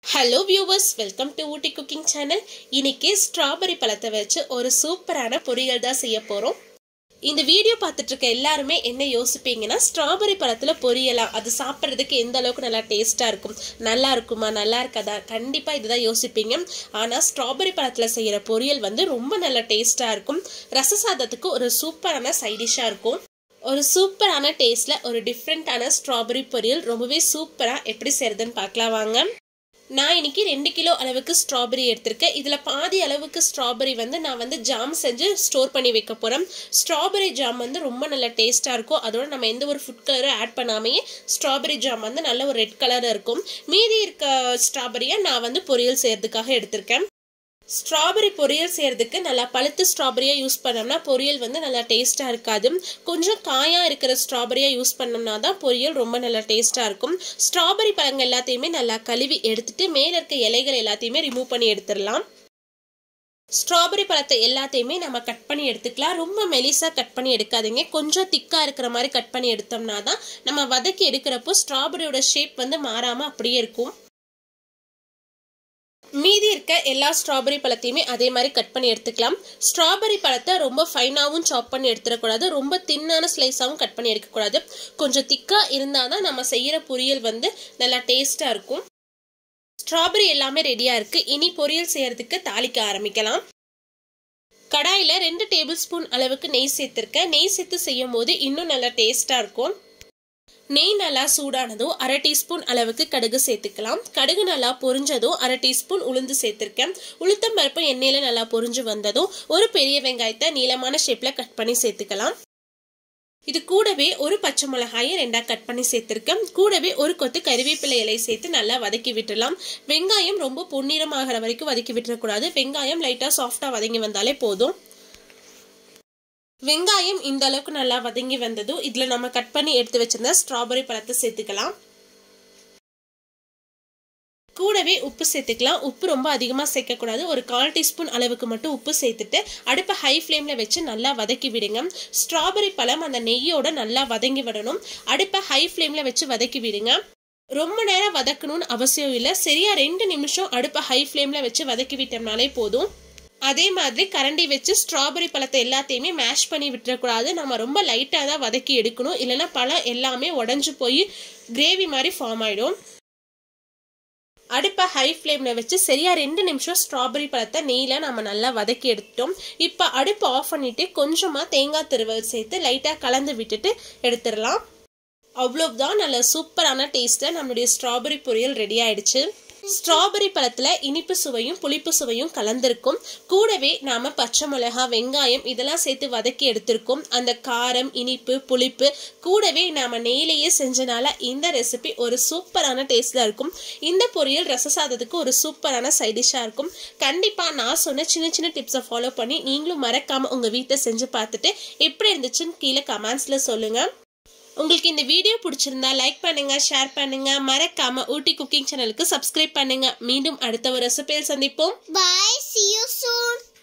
Hello viewers welcome to Ooty cooking channel இன்னைக்கு strawberry பழத்தை வச்சு ஒரு சூப்பரான பொரியல் தான் செய்ய போகிறோம் இந்த வீடியோ பார்த்துட்டு இருக்க எல்லாருமே என்ன யோசிப்பீங்கன்னா ஸ்ட்ராபெரி பழத்தில் பொரியலாம் அது சாப்பிட்றதுக்கு எந்த அளவுக்கு நல்லா டேஸ்ட்டாக இருக்கும் நல்லா இருக்குமா நல்லா இருக்காதா கண்டிப்பாக இதுதான் யோசிப்பீங்க ஆனால் ஸ்ட்ராபெரி பழத்தில் செய்கிற பொரியல் வந்து ரொம்ப நல்ல டேஸ்ட்டாக இருக்கும் ரச சாதத்துக்கு ஒரு சூப்பரான சைடிஷாக இருக்கும் ஒரு சூப்பரான டேஸ்ட்டில் ஒரு டிஃப்ரெண்ட்டான ஸ்ட்ராபெரி பொரியல் ரொம்பவே சூப்பராக எப்படி செய்கிறதுன்னு பார்க்கலாம் வாங்க நான் இன்னைக்கு ரெண்டு கிலோ அளவுக்கு ஸ்ட்ராபெரி எடுத்திருக்கேன் இதில் பாதி அளவுக்கு ஸ்ட்ராபெரி வந்து நான் வந்து ஜாம் செஞ்சு ஸ்டோர் பண்ணி வைக்க போகிறேன் ஸ்ட்ராபெரி ஜாம் வந்து ரொம்ப நல்ல டேஸ்ட்டாக இருக்கும் அதோட நம்ம எந்த ஒரு ஃபுட் கலரும் ஆட் பண்ணாமையே ஸ்ட்ராபெரி ஜாம் வந்து நல்ல ஒரு ரெட் கலர் இருக்கும் மீதி இருக்க ஸ்ட்ராபெரியை நான் வந்து பொரியல் செய்யறதுக்காக எடுத்திருக்கேன் ஸ்ட்ராபெரி பொரியல் செய்யறதுக்கு நல்லா பழுத்து ஸ்ட்ராபெரியாக யூஸ் பண்ணோம்னா பொரியல் வந்து நல்லா டேஸ்ட்டாக இருக்காது கொஞ்சம் காயாக இருக்கிற ஸ்ட்ராபெரியாக யூஸ் பண்ணோம்னா தான் பொரியல் ரொம்ப நல்லா டேஸ்ட்டாக இருக்கும் ஸ்ட்ராபெரி பழங்கள் எல்லாத்தையுமே நல்லா கழுவி எடுத்துட்டு மேலே இருக்க இலைகள் எல்லாத்தையுமே ரிமூவ் பண்ணி எடுத்துடலாம் ஸ்ட்ராபெரி பழத்தை எல்லாத்தையுமே நம்ம கட் பண்ணி எடுத்துக்கலாம் ரொம்ப மெலிசாக கட் பண்ணி எடுக்காதீங்க கொஞ்சம் திக்காக இருக்கிற மாதிரி கட் பண்ணி எடுத்தோம்னா தான் நம்ம வதக்கி எடுக்கிறப்போ ஸ்ட்ராபெரியோட ஷேப் வந்து மாறாமல் அப்படியே இருக்கும் மீதி இருக்க எல்லா ஸ்ட்ராபெரி பழத்தையுமே அதே மாதிரி கட் பண்ணி எடுத்துக்கலாம் ஸ்ட்ராபெரி பழத்தை ரொம்ப ஃபைனாகவும் சாப் பண்ணி எடுத்துடக்கூடாது ரொம்ப தின்னான ஸ்லைஸாகவும் கட் பண்ணி எடுக்கக்கூடாது கொஞ்சம் திக்காக இருந்தால் தான் நம்ம செய்கிற பொரியல் வந்து நல்லா டேஸ்ட்டாக இருக்கும் ஸ்ட்ராபெரி எல்லாமே ரெடியாக இருக்குது இனி பொரியல் செய்யறதுக்கு தாளிக்க ஆரம்பிக்கலாம் கடாயில் ரெண்டு டேபிள் ஸ்பூன் அளவுக்கு நெய் சேர்த்துருக்கேன் நெய் சேர்த்து செய்யும் போது இன்னும் நல்லா டேஸ்ட்டாக இருக்கும் நெய் நல்லா சூடானதும் அரை டீஸ்பூன் அளவுக்கு கடுகு சேர்த்துக்கலாம் கடுகு நல்லா பொரிஞ்சதும் அரை டீஸ்பூன் உளுந்து சேர்த்துருக்கேன் உளுத்தம் பருப்பு எண்ணெயில் நல்லா பொரிஞ்சு வந்ததும் ஒரு பெரிய வெங்காயத்தை நீளமான ஷேப்பில் கட் பண்ணி சேர்த்துக்கலாம் இது கூடவே ஒரு பச்சை மிளகாயை ரெண்டா கட் பண்ணி சேர்த்துருக்கேன் கூடவே ஒரு கொத்து கறிவேப்பிலை இலை சேர்த்து நல்லா வதக்கி விட்டுடலாம் வெங்காயம் ரொம்ப பொன்னிறம் ஆகிற வரைக்கும் வதக்கி விட்டுறக்கூடாது வெங்காயம் லைட்டாக சாஃப்டாக வதங்கி வந்தாலே போதும் வெங்காயம் இந்த அளவுக்கு நல்லா வதங்கி வந்ததும் இதில் நம்ம கட் பண்ணி எடுத்து வச்சிருந்த ஸ்ட்ராபெரி பழத்தை சேர்த்துக்கலாம் கூடவே உப்பு சேர்த்துக்கலாம் உப்பு ரொம்ப அதிகமாக சேர்க்கக்கூடாது ஒரு கால் டீஸ்பூன் அளவுக்கு மட்டும் உப்பு சேர்த்துட்டு அடுப்பை ஹை ஃப்ளேமில் வச்சு நல்லா வதக்கி விடுங்க ஸ்ட்ராபெரி பழம் அந்த நெய்யோட நல்லா வதங்கி விடணும் அடுப்பை ஹை ஃப்ளேமில் வச்சு வதக்கி விடுங்க ரொம்ப நேரம் வதக்கணும்னு அவசியம் இல்லை சரியா ரெண்டு நிமிஷம் அடுப்பை ஹை ஃப்ளேமில் வச்சு வதக்கி விட்டோம்னாலே போதும் அதே மாதிரி கரண்டி வச்சு ஸ்ட்ராபெரி பழத்தை எல்லாத்தையுமே மேஷ் பண்ணி விட்டுறக்கூடாது நம்ம ரொம்ப லைட்டாக தான் வதக்கி எடுக்கணும் இல்லைன்னா பழம் எல்லாமே உடஞ்சி போய் கிரேவி மாதிரி ஃபார்ம் ஆகிடும் அடுப்பை ஹை ஃப்ளேமில் வச்சு சரியா ரெண்டு நிமிஷம் ஸ்ட்ராபெரி பழத்தை நெய்யில் நம்ம நல்லா வதக்கி எடுத்துட்டோம் இப்போ அடுப்பை ஆஃப் பண்ணிவிட்டு கொஞ்சமாக தேங்காய் திருவல் சேர்த்து லைட்டாக கலந்து விட்டுட்டு எடுத்துடலாம் அவ்வளோதான் நல்ல சூப்பரான டேஸ்ட்டில் நம்மளுடைய ஸ்ட்ராபெரி பொரியல் ரெடி ஆயிடுச்சு ஸ்ட்ராபெரி பழத்தில் இனிப்பு சுவையும் புளிப்பு சுவையும் கலந்திருக்கும் கூடவே நாம் பச்சை மிளகா வெங்காயம் இதெல்லாம் சேர்த்து வதக்கி எடுத்திருக்கோம் அந்த காரம் இனிப்பு புளிப்பு கூடவே நாம் நெய்லேயே செஞ்சனால இந்த ரெசிபி ஒரு சூப்பரான டேஸ்டில் இருக்கும் இந்த பொரியல் ரச சாதத்துக்கு ஒரு சூப்பரான சைடிஷாக இருக்கும் கண்டிப்பாக நான் சொன்ன சின்ன சின்ன டிப்ஸை ஃபாலோ பண்ணி நீங்களும் மறக்காமல் உங்கள் வீட்டை செஞ்சு பார்த்துட்டு எப்படி இருந்துச்சுன்னு கீழே கமெண்ட்ஸில் சொல்லுங்கள் உங்களுக்கு இந்த வீடியோ பிடிச்சிருந்தா லைக் பண்ணுங்க ஷேர் பண்ணுங்க மறக்காம ஊட்டி குக்கிங் சேனலுக்கு சப்ஸ்கிரைப் பண்ணுங்க மீண்டும் அடுத்த ஒரு ரெசிபியில் சந்திப்போம் Bye. See you soon.